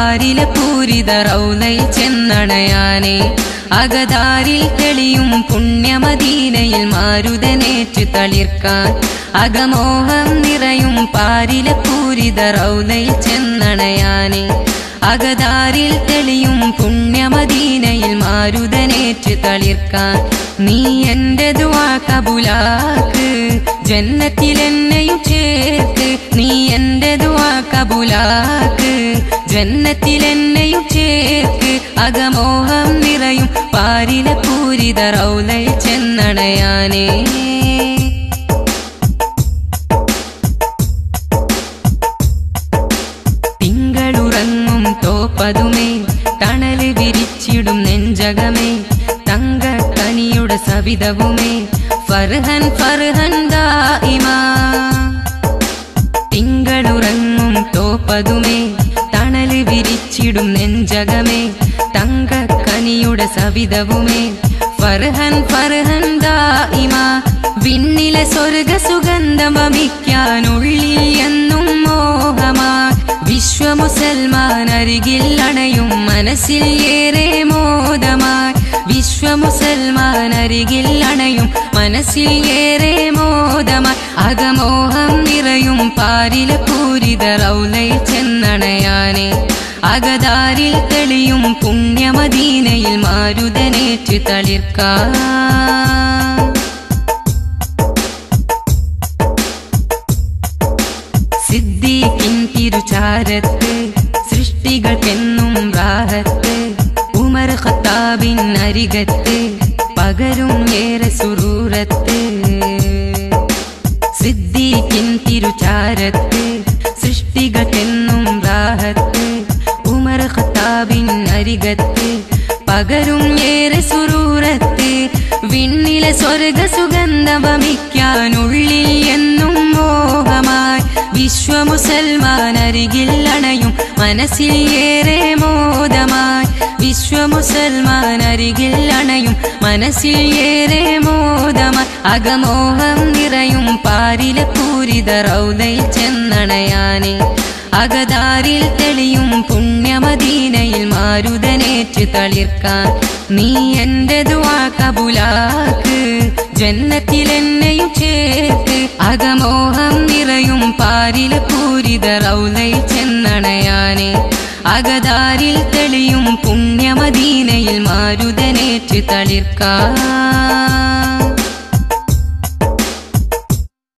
പാരിലെ പൂരിത റൗലയിൽ ചെന്നണയാനേ അകതാരിൽ തെളിയും പുണ്യമദീനയിൽ മാരുതനേറ്റ് തളിർക്കാൻ അകമോഹം നിറയും പാരിലെ പൂരിത റൗലയിൽ ചെന്നണയാനേ അകതാരിൽ തെളിയും പുണ്യമദീനയിൽ മാരുതനേറ്റ് തളിർക്കാൻ നീ എന്റെ ദുവാ കബുലാക്ക് ജന്നത്തിൽ എന്നെയും ചേർക്ക് നീ എന്റെ ദുവാ കബുലാക്ക് ജന്നത്തിൽ എന്നെയും ചേർക്ക് അകമോഹം നിറയും പാരിലെ പൂരിത റൗലയിൽ ചെന്നണയാനേ തിങ്കളുറങ്ങും തോപ്പതുമേ തണല് വിരിച്ചിടും നെഞ്ചകമേ തങ്ക കനിയുടെ സവിതവുമേ ഫർഹൻ ഫർഹൻ ദായിമാ തിങ്കളുറങ്ങും തോപ്പതുമേ തണല് വിരിച്ചിടും നെഞ്ചകമേ തങ്ക കനിയുടെ സവിതവുമേ ഫർഹൻ ഫർഹൻ ദായിമ വിണ്ണിലെ സ്വർഗ സുഗന്ധം വമിക്കാനുള്ളിൽ എന്നും മോഹമാ വിശ്വമുസൽമാൻ അരികിൽ അണയും മനസ്സിൽ ഏറെ മോദമായി വിശ്വമുസൽമാൻ അരികിൽ അണയും മനസ്സിൽ ഏറെ മോദമായി അകമോഹം നിറയും പാരിലെ പൂരിത റൗലയിൽ ചെന്നണയാനേ അകതാരിൽ തെളിയും പുണ്യമദീനയിൽ മാരുതനേറ്റ് തളിർക്കാൻ സിദ്ദീഖിൻ തിരുചാരത്ത് സൃഷ്ടികൾക്കെന്നും റാഹത്ത് ഉമർ ഖത്താബിൻ അരികത്ത് പകരും ഏറെ സുറൂറത്ത് സിദ്ദീഖിൻ തിരുചാരത്ത് സൃഷ്ടികൾക്കെന്നും റാഹത്ത് ഉമർ ഖത്താബിൻ അരികത്ത് പകരും ഏറെ സുറൂറത്ത് വിണ്ണിലെ സ്വർഗ സുഗന്ധവമിക്കാനുള്ളിൽ എന്നും മോഹമായി വിശ്വമുസൽമാൻ അരികിൽ അണയും മനസ്സിൽ ഏറെ മോദമായി വിശ്വമുസൽമാൻ അരികിൽ അണയും മനസ്സിൽ ഏറെ മോദമായി അകമോഹം നിറയും പാരിലെ പൂരിത റൗലയിൽ ചെന്നണയാനേ അകതാരിൽ തെളിയും പുണ്യമദീനയിൽ മാരുതനേറ്റ് തളിർക്കാൻ നീ എന്റെ ദുവാ കബുലാക്ക് ജന്നത്തിൽ എന്നെയും ചേർക്ക് അകമോഹം നിറയും പാരിലെ പൂരിത റൗലയിൽ ചെന്നണയാനേ അകതാരിൽ തെളിയും പുണ്യമദീനയിൽ മാരുതനേറ്റ് തളിർക്കാൻ